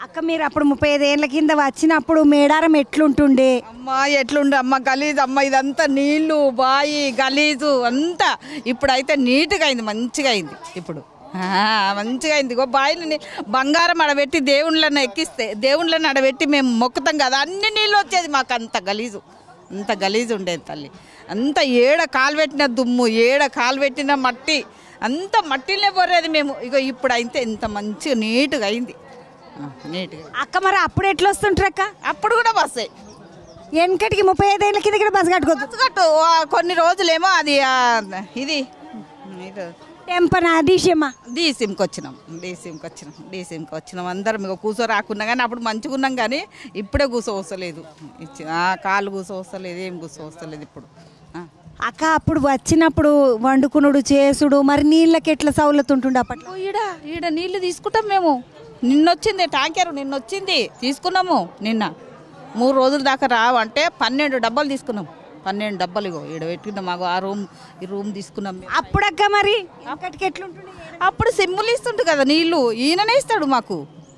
అక్క మీరు అప్పుడు ముప్పై ఐదు ఏళ్ళ కింద వచ్చినప్పుడు మేడారం ఎట్లుంటుండే అమ్మ ఎట్లుండే అమ్మ గలీజ్ అమ్మ ఇదంతా నీళ్లు బాయి గలీజు అంతా ఇప్పుడైతే నీట్గా అయింది మంచిగా అయింది ఇప్పుడు ఆ, మంచిగా అయింది ఇగో బాయిలు నీ- బంగారం అడబెట్టి దేవుళ్ళని ఎక్కిస్తే దేవుళ్ళని అడబెట్టి మేము మొక్కుతాం కదా అన్ని నీళ్ళు వచ్చేది మాకు అంత గలీజు అంత గలీజు ఉండేది తల్లి అంత ఏడ కాలు పెట్టిన దుమ్ము ఏడ కాలు పెట్టిన మట్టి అంత మట్టినే పోరేది మేము ఇగో ఇప్పుడు అయితే ఇంత మంచిగా నీట్గా అయింది ఆ, నీట్గా అక్క మరి అప్పుడు ఎట్లా వస్తుంటారు అక్క అప్పుడు కూడా బస్సే వెనకటికి ముప్పై ఐదు ఏళ్ళ కింద కూడా బస్ కట్టుకోవద్దు బస్సు కట్టు ఆ, కొన్ని రోజులేమో అది ఆ, ఇది ఇది టెంపన డీసీఎమ్మా డీసీమ్కి వచ్చినాం డీసీమ్కి వచ్చినాం డీసీమ్కి వచ్చినాం అందరం ఇక కూసో రాకున్నా కానీ అప్పుడు మంచిగా ఉన్నాం కానీ ఇప్పుడే కూసో వస్తలేదు ఇచ్చి ఆ, కాళ్ళు కూసో వస్తలేదు ఏం కూసో వస్తలేదు ఇప్పుడు ఆ. అక్క అప్పుడు వచ్చినప్పుడు వండుకునుడు చేసుడు మరి నీళ్ళకి ఎట్లా సౌలత్ ఉంటుండే అప్పట్లో ఓ, ఈడ ఈడ నీళ్లు తీసుకుంటాం మేము నిన్నొచ్చింది ట్యాంకర్ నిన్నొచ్చింది తీసుకున్నాము నిన్న మూడు రోజుల దాకా రావు అంటే పన్నెండు డబ్బాలు తీసుకున్నాం పన్నెండు డబ్బాలు ఇగో ఈడ పెట్టుకున్నాం మాకు ఆ రూమ్ ఈ రూమ్ తీసుకున్నాం మేము. అప్పుడక్క మరి వెనకటికి ఎట్లుంటుండే అప్పుడు సిమ్ములు ఇస్తుంటు కదా నీళ్లు ఈయననే ఇస్తాడు మాకు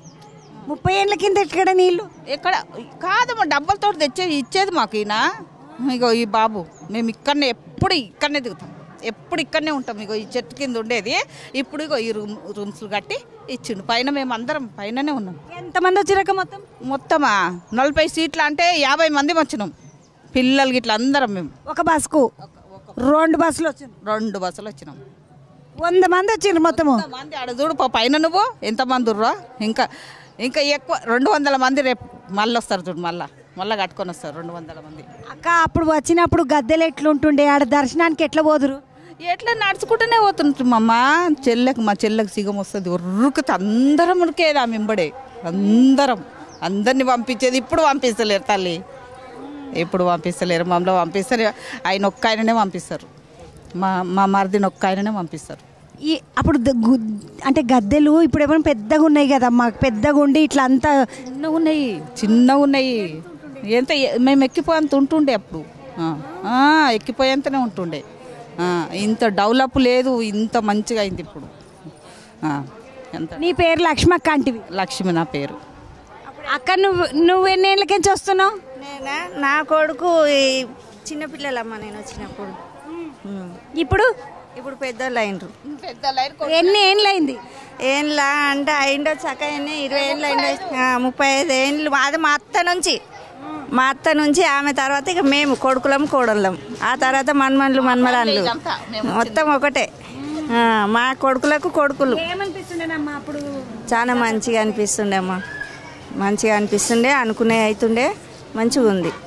ముప్పై ఏళ్ళ కింద ఎక్కడ నీళ్ళు ఎక్కడ కాదమ్మా డబ్బలతో తెచ్చే ఇచ్చేది మాకు ఈయన ఇగో ఈ బాబు మేము ఇక్కడనే ఎప్పుడు ఇక్కడనే దిగుతాం ఎప్పుడు ఇక్కడనే ఉంటాం ఇగో ఈ చెట్టు కింద ఉండేది ఇప్పుడు ఇగో ఈ రూమ్ రూమ్స్ కట్టి ఇచ్చిండు పైన మేము అందరం పైననే ఉన్నాం ఎంతమంది వచ్చిరక్క మొత్తం మొత్తమా నలభై సీట్లు అంటే యాభై మంది వచ్చినాం పిల్లలు గిట్ల అందరం మేము ఒక బస్కు రెండు బస్సులు వచ్చింది రెండు బస్సులు వచ్చినాం వంద మంది వచ్చిండ్రు మొత్తము మంది ఆడ చూడు పో పైన నువ్వు ఎంతమంది ఉర్రా ఇంకా ఇంకా ఎక్కువ రెండు వందల మంది రేపు మళ్ళీ వస్తారు చూడు మళ్ళా మళ్ళీ కట్టుకొని వస్తారు రెండు వందల మంది అక్క అప్పుడు వచ్చినప్పుడు గద్దెలు ఎట్లుంటుండే ఆడ దర్శనానికి ఎట్లా పోదురు ఎట్లా నడుచుకుంటూనే పోతుంటామమ్మ చెల్లెకి మా చెల్లెకి సిగం వస్తుంది ఉరుకుతే అందరం ఉరికేది ఆ మింబడే అందరం అందరిని పంపించేది ఇప్పుడు పంపిస్తలేరు తల్లి ఇప్పుడు పంపిస్తలేరు మమ్మల్ని పంపిస్తారు ఆయన ఒక్క ఆయననే పంపిస్తారు మా మా మరిదిని ఒక్క ఆయననే పంపిస్తారు ఈ అప్పుడు ద- గు- అంటే గద్దెలు ఇప్పుడు ఏమైనా పెద్దగా ఉన్నాయి కదా మాకు పెద్దగా ఉండి ఇట్లా అంతా చిన్నగా ఉన్నాయి చిన్నగా ఉన్నాయి ఎంత ఎ- మేము ఎక్కిపోయేంత ఉంటుండే అప్పుడు ఆ, ఆ, ఎక్కిపోయేంతనే ఉంటుండే ఆ, ఇంత డెవలప్ లేదు ఇంత మంచిగా అయింది ఇప్పుడు ఆ, ఎంత నీ పేరు లక్ష్మక్క అంటివి లక్ష్మి నా పేరు అక్క నువ్వు నువ్వు ఎన్ని ఏళ్ళకించి వస్తున్నావు నేనా నా కొడుకు ఈ చిన్నపిల్లలమ్మ నేను వచ్చినప్పుడు ఉమ్. ఇప్పుడు ఇప్పుడు పెద్దోళ్ళు అయినరు ఎన్ని ఏళ్ళైంది ఏంలా అంటే అయిండో చక్క ఇరవై ఏళ్ళు అయిండో ఆ, ముప్పై ఐదు ఏళ్ళు అది మా అత్త నుంచి మా అత్త నుంచి ఆమె తర్వాత ఇక మేము కొడుకులం కోడళ్ళం ఆ తర్వాత మన్మన్లు మన్మరాన్లు మొత్తం ఒకటే ఆ, మా కొడుకులకు కొడుకులు ఏమనిపిస్తుండేనమ్మా అప్పుడు చాలా మంచిగా అనిపిస్తుండే అమ్మా మంచిగా అనిపిస్తుండే అనుకునే అవుతుండే మంచిగా ఉంది